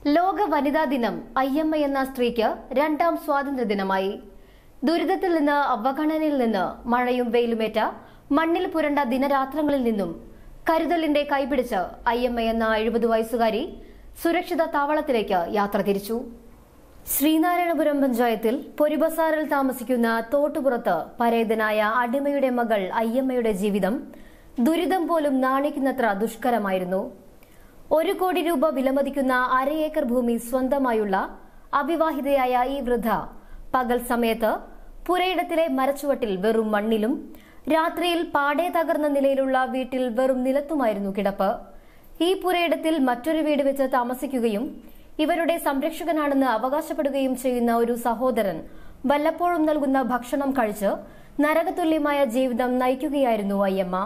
ലോക വനിതാ ദിനം അയ്യമ്മ എന്ന സ്ത്രീക്ക് രണ്ടാം സ്വാതന്ത്ര്യ ദിനമായി ദുരിതത്തിൽ നിന്ന് അവഗണനയിൽ നിന്ന് മഴയും വെയിലുമേറ്റ മണ്ണിൽ പുരണ്ട ദിനരാത്രങ്ങളിൽ നിന്നും കരുതലിന്റെ കൈപിടിച്ച് അയ്യമ്മ എന്ന എഴുപത് വയസ്സുകാരി സുരക്ഷിത താവളത്തിലേക്ക് യാത്ര തിരിച്ചു ശ്രീനാരായണപുരം പഞ്ചായത്തിൽ പൊരിബസാറിൽ താമസിക്കുന്ന തോട്ടുപുറത്ത് പരേതനായ അടിമയുടെ മകൾ അയ്യമ്മയുടെ ജീവിതം ദുരിതം പോലും നാണിക്കുന്നത്ര ദുഷ്കരമായിരുന്നു ഒരു കോടി രൂപ വിലമതിക്കുന്ന അര ഏക്കർ ഭൂമി സ്വന്തമായുള്ള അവിവാഹിതയായ ഈ വൃദ്ധ പകൽ സമയത്ത് പുരയിടത്തിലെ മരച്ചുവട്ടിൽ വെറും മണ്ണിലും രാത്രിയിൽ പാടെ തകർന്ന നിലയിലുള്ള വീട്ടിൽ വെറും നിലത്തുമായിരുന്നു കിടപ്പ് ഈ പുരയിടത്തിൽ മറ്റൊരു വീട് വെച്ച് താമസിക്കുകയും ഇവരുടെ സംരക്ഷകനാണെന്ന് അവകാശപ്പെടുകയും ചെയ്യുന്ന ഒരു സഹോദരൻ വല്ലപ്പോഴും നൽകുന്ന ഭക്ഷണം കഴിച്ച് നരകതുല്യമായ ജീവിതം നയിക്കുകയായിരുന്നു അയ്യമ്മ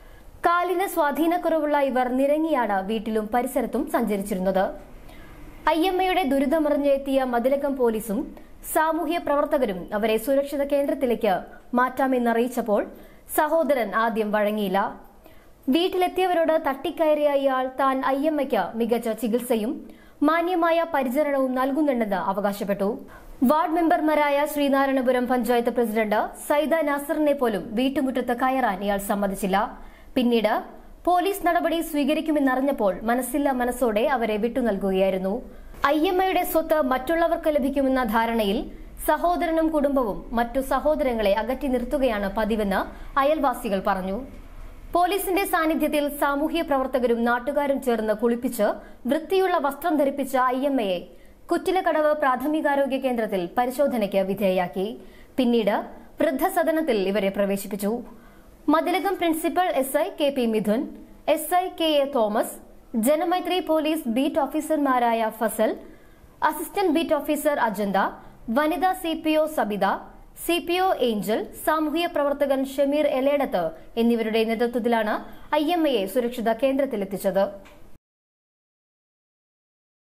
കാലിന് സ്വാധീനക്കുറവുള്ള ഇവർ നിരങ്ങിയാണ് വീട്ടിലും പരിസരത്തും സഞ്ചരിച്ചിരുന്നത് അയ്യമ്മയുടെ ദുരിതമറിഞ്ഞ് എത്തിയ മതിലകം പോലീസും സാമൂഹ്യ പ്രവർത്തകരും അവരെ സുരക്ഷിത കേന്ദ്രത്തിലേക്ക് മാറ്റാമെന്നറിയിച്ചപ്പോൾ സഹോദരൻ ആദ്യം വഴങ്ങിയില്ല വീട്ടിലെത്തിയവരോട് തട്ടിക്കയറിയ ഇയാൾ താൻ അയ്യമ്മയ്ക്ക് മികച്ച ചികിത്സയും മാന്യമായ പരിചരണവും നൽകുന്നുണ്ടെന്ന് അവകാശപ്പെട്ടു വാർഡ് മെമ്പർമാരായ ശ്രീനാരായണപുരം പഞ്ചായത്ത് പ്രസിഡന്റ് സൈദ നാസറിനെ പോലും വീട്ടുമുറ്റത്ത് കയറാൻ ഇയാൾ സമ്മതിച്ചില്ല പിന്നീട് പോലീസ് നടപടി സ്വീകരിക്കുമെന്നറിഞ്ഞപ്പോൾ മനസ്സില്ല മനസ്സോടെ അവരെ വിട്ടുനൽകുകയായിരുന്നു അയ്യമ്മയുടെ സ്വത്ത് മറ്റുള്ളവർക്ക് ലഭിക്കുമെന്ന ധാരണയിൽ സഹോദരനും കുടുംബവും മറ്റു സഹോദരങ്ങളെ അകറ്റി നിർത്തുകയാണ് പതിവെന്ന് അയൽവാസികൾ പറഞ്ഞു പോലീസിന്റെ സാന്നിധ്യത്തിൽ സാമൂഹ്യ പ്രവർത്തകരും നാട്ടുകാരും ചേർന്ന് കുളിപ്പിച്ച് വൃത്തിയുള്ള വസ്ത്രം ധരിപ്പിച്ച അയ്യമ്മയെ കുറ്റിലക്കടവ് പ്രാഥമികാരോഗ്യ കേന്ദ്രത്തിൽ പരിശോധനയ്ക്ക് വിധേയയാക്കി പിന്നീട് വൃദ്ധസദനത്തിൽ ഇവരെ പ്രവേശിപ്പിച്ചു Mathilakam principal S I K P Mithun S I K A Thomas Janamaithri police beat ഓഫീസർമാരായ Fazal assistant beat officer Ajantha വനിതാ C P O Sabitha C P O Angel സാമൂഹ്യ പ്രവർത്തകൻ ഷമീർ എലേടത്ത് എന്നിവരുടെ നേതൃത്വത്തിലാണ് അയ്യമ്മയെ സുരക്ഷിത കേന്ദ്രത്തിലെത്തിച്ചത്